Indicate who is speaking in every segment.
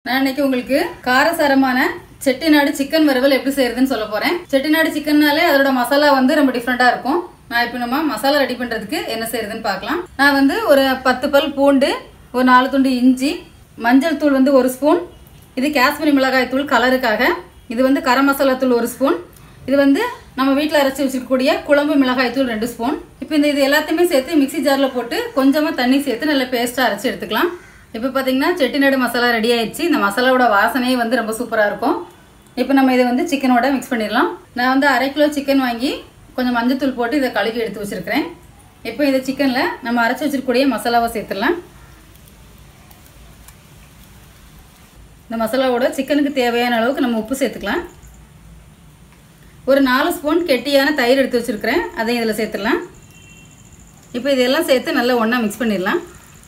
Speaker 1: நான் இன்னைக்கு உங்களுக்கு காரசாரமான செட்டிநாடு சிக்கன் வறுவல் எப்படி செய்யறதுன்னு சொல்ல போறேன் செட்டிநாடு சிக்கன்னாலே அதோட மசாலா வந்து ரொம்ப டிஃப்ரெண்டா இருக்கும் நான் இப்போ நம்ம மசாலா ரெடி பண்றதுக்கு என்ன செய்யறதுன்னு பார்க்கலாம் நான் வந்து ஒரு பத்து பல் பூண்டு ஒரு நாலு துண்டு இஞ்சி மஞ்சள் தூள் வந்து ஒரு ஸ்பூன் இது காஷ்மீரி மிளகாய் தூள் கலருக்காக இது வந்து கரம் மசாலா தூள் ஒரு ஸ்பூன் இது வந்து நம்ம வீட்டில் அரைச்சி வச்சிருக்கக்கூடிய குழம்பு மிளகாய் தூள் ரெண்டு ஸ்பூன் இப்போ இந்த இது எல்லாத்தையுமே சேர்த்து மிக்ஸி ஜாரில் போட்டு கொஞ்சமாக தண்ணி சேர்த்து நல்லா பேஸ்ட்டாக அரைச்சி எடுத்துக்கலாம் இப்போ பார்த்தீங்கன்னா செட்டிநாடு மசாலா ரெடி ஆயிடுச்சு இந்த மசாலாவோட வாசனையே வந்து ரொம்ப சூப்பராக இருக்கும் இப்போ நம்ம இதை வந்து சிக்கனோட மிக்ஸ் பண்ணிடலாம் நான் வந்து அரை கிலோ சிக்கன் வாங்கி கொஞ்சம் மஞ்சத்தூள் போட்டு இதை கழுவி எடுத்து வச்சிருக்கிறேன் இப்போ இந்த சிக்கனில் நம்ம அரைச்சி வச்சிருக்கக்கூடிய மசாலாவை சேர்த்துடலாம் இந்த மசாலாவோட சிக்கனுக்கு தேவையான அளவுக்கு நம்ம உப்பு சேர்த்துக்கலாம் ஒரு நாலு ஸ்பூன் கெட்டியான தயிர் எடுத்து வச்சுருக்கிறேன் அதையும் இதில் சேர்த்துடலாம் இப்போ இதெல்லாம் சேர்த்து நல்லா ஒன்றா மிக்ஸ் பண்ணிடலாம்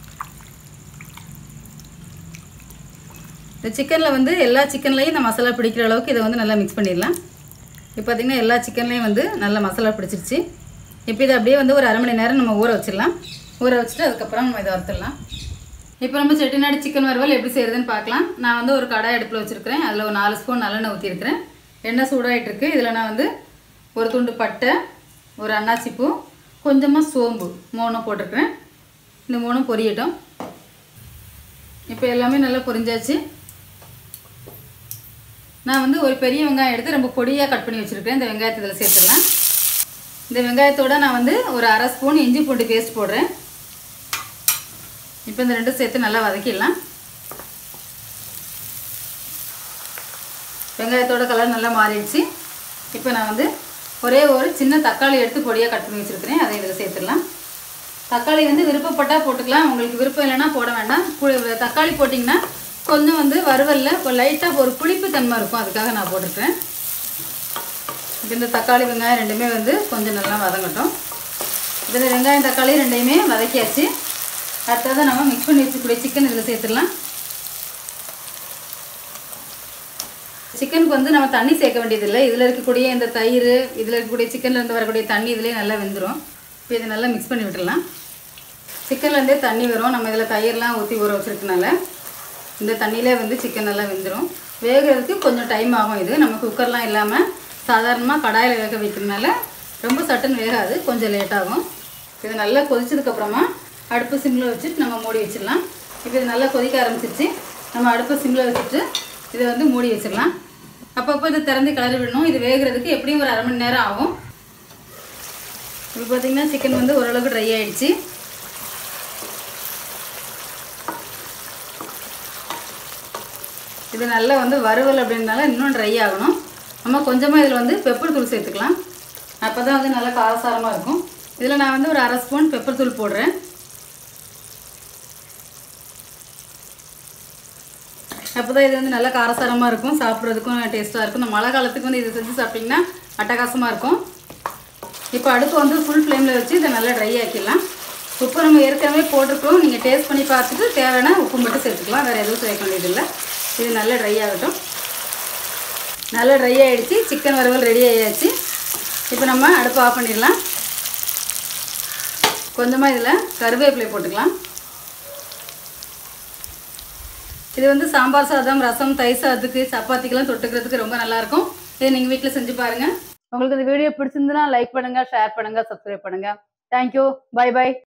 Speaker 1: இந்த சிக்கனில் வந்து எல்லா சிக்கன்லேயும் இந்த மசாலா பிடிக்கிற அளவுக்கு இதை வந்து நல்லா மிக்ஸ் பண்ணிடலாம் இப்போ பார்த்திங்கன்னா எல்லா சிக்கன்லேயும் வந்து நல்லா மசாலா பிடிச்சிருச்சு இப்போ இதை அப்படியே வந்து ஒரு அரை மணி நேரம் நம்ம ஊற வச்சிடலாம் ஊற வச்சுட்டு அதுக்கப்புறம் நம்ம இதை வறுத்துடலாம் இப்போ நம்ம செட்டிநாடு சிக்கன் வறுவல் எப்படி செய்கிறதுன்னு பார்க்கலாம் நான் வந்து ஒரு கடாய் அடுப்பில் வச்சுருக்கிறேன் அதில் ஒரு நாலு ஸ்பூன் நல்லெண்ணெய் ஊற்றிருக்கிறேன் எண்ணெய் சூடாகிட்டு இருக்கு இதில் நான் வந்து ஒரு துண்டு பட்டை ஒரு அன்னாச்சிப்பூ கொஞ்சமாக சோம்பு மூணும் போட்டிருக்கிறேன் இந்த மூணும் பொரியட்டும் இப்போ எல்லாமே நல்லா பொரிஞ்சாச்சு நான் வந்து ஒரு பெரிய வெங்காயம் எடுத்து ரொம்ப பொடியாக கட் பண்ணி வச்சுருக்கேன் இந்த வெங்காயத்தை இதில் சேர்த்துடலாம் இந்த வெங்காயத்தோட நான் வந்து ஒரு அரை ஸ்பூன் இஞ்சி பூண்டு பேஸ்ட் போடுறேன் இப்போ இந்த ரெண்டும் சேர்த்து நல்லா வதக்கிடலாம் வெங்காயத்தோட கலர் நல்லா மாறிடுச்சு இப்போ நான் வந்து ஒரே ஒரு சின்ன தக்காளி எடுத்து பொடியாக கட் பண்ணி வச்சுருக்கிறேன் அதை இதில் சேர்த்துடலாம் தக்காளி வந்து விருப்பப்பட்டால் போட்டுக்கலாம் உங்களுக்கு விருப்பம் இல்லைன்னா போட வேண்டாம் கு- தக்காளி போட்டிங்கன்னா கொஞ்சம் வந்து வறுவலில் இப்போ லைட்டாக ஒரு புளிப்பு தன்மை இருக்கும் அதுக்காக நான் போட்டிருக்கேன் இப்போ இந்த தக்காளி வெங்காயம் ரெண்டுமே வந்து கொஞ்சம் நல்லா வதங்கட்டும் இப்போ இந்த வெங்காயம் தக்காளி ரெண்டையுமே வதக்கியாச்சு அடுத்தது நம்ம மிக்ஸ் பண்ணி வச்சுக்கூடிய சிக்கன் இதில் சேர்த்துடலாம் சிக்கனுக்கு வந்து நம்ம தண்ணி சேர்க்க வேண்டியதில்லை இதில் இருக்கக்கூடிய இந்த தயிர் இதில் இருக்கக்கூடிய சிக்கன்லேருந்து வரக்கூடிய தண்ணி இதிலே நல்லா வெந்துடும் இப்போ இதை நல்லா மிக்ஸ் பண்ணி விட்டுடலாம் சிக்கன்லேருந்தே தண்ணி வரும் நம்ம இதில் தயிர்லாம் ஊற்றி ஊற வச்சுருக்கனால இந்த தண்ணியிலே வந்து சிக்கன் நல்லா வெந்துடும் வேகிறதுக்கு கொஞ்சம் டைம் ஆகும் இது நம்ம குக்கர்லாம் இல்லாமல் சாதாரணமாக கடாயில் வேக வைக்கிறதுனால ரொம்ப சட்டுன்னு வேகாது கொஞ்சம் லேட் ஆகும் இது நல்லா கொதிச்சதுக்கப்புறமா அடுப்பு சிம்மில் வச்சுட்டு நம்ம மூடி வச்சிடலாம் இப்போ இது நல்லா கொதிக்க ஆரம்பிச்சிருச்சு நம்ம அடுப்பு சிம்மில் வச்சுட்டு இதை வந்து மூடி வச்சிடலாம் அப்பப்போ இதை திறந்து கிளறி விடணும் இது வேகிறதுக்கு எப்படியும் ஒரு அரை மணி நேரம் ஆகும் இப்போ பார்த்தீங்கன்னா சிக்கன் வந்து ஓரளவுக்கு ட்ரை ஆயிடுச்சு இது நல்லா வந்து வறுவல் அப்படின்றனால இன்னும் ட்ரை ஆகணும் நம்ம கொஞ்சமாக இதில் வந்து பெப்பர் தூள் சேர்த்துக்கலாம் அப்போ தான் வந்து நல்லா காரசாரமாக இருக்கும் இதில் நான் வந்து ஒரு அரை ஸ்பூன் பெப்பர் தூள் போடுறேன் அப்போ தான் இது வந்து நல்லா காரசாரமாக இருக்கும் சாப்பிட்றதுக்கும் டேஸ்ட்டாக இருக்கும் இந்த மழை காலத்துக்கு வந்து இது செஞ்சு சாப்பிட்டிங்கன்னா அட்டகாசமாக இருக்கும் இப்போ அடுப்பு வந்து ஃபுல் ஃப்ளேமில் வச்சு இதை நல்லா ட்ரை ஆக்கிடலாம் உப்பு நம்ம ஏற்கனவே போட்டிருக்கோம் நீங்கள் டேஸ்ட் பண்ணி பார்த்துட்டு தேவையான உப்பு மட்டும் சேர்த்துக்கலாம் வேறு எதுவும் சேர்க்க வேண்டியதில்லை இது நல்லா ட்ரை ஆகட்டும் நல்லா ட்ரை ஆகிடுச்சு சிக்கன் வறுவல் ரெடி ஆகியாச்சு இப்போ நம்ம அடுப்பு ஆஃப் பண்ணிடலாம் கொஞ்சமாக இதில் கருவேப்பிலை போட்டுக்கலாம் இது வந்து சாம்பார் சாதம் ரசம் தயிர் சாதத்துக்கு சப்பாத்திக்கெல்லாம் தொட்டுக்கிறதுக்கு ரொம்ப நல்லாயிருக்கும் இதை நீங்கள் வீட்டில் செஞ்சு பாருங்கள் உங்களுக்கு இந்த வீடியோ பிடிச்சிருந்துன்னா லைக் பண்ணுங்கள் ஷேர் பண்ணுங்கள் சப்ஸ்கிரைப் பண்ணுங்கள் தேங்க்யூ பை பை